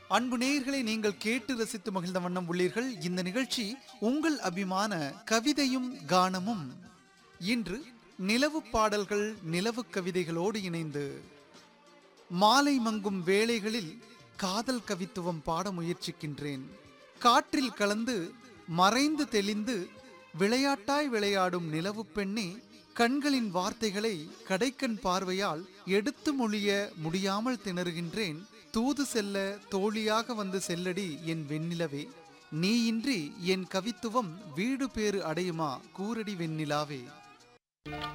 அன்பு நேயர்களை நீங்கள் கேட்டு ரசித்து மகிழ்ந்த வண்ணம் உள்ளீர்கள் இந்த நிகழ்ச்சி உங்கள் அபிமான கவிதையும் கானமும் இன்று நிலவு பாடல்கள் நிலவு கவிதைகளோடு இணைந்து மாலை மங்கும் வேளைகளில் காதல் கவித்துவம் பாட முயற்சிக்கின்றேன் காற்றில் கலந்து மறைந்து தெளிந்து விளையாட்டாய் விளையாடும் நிலவு பெண்ணே கண்களின் வார்த்தைகளை கடைக்கண் பார்வையால் எடுத்து மொழிய முடியாமல் திணறுகின்றேன் தூது செல்ல தோழியாக வந்து செல்லடி என் வெண்ணிலவே நீ இன்றி என் கவித்துவம் வீடு பேறு அடையுமா கூரடி வெண்ணிலாவே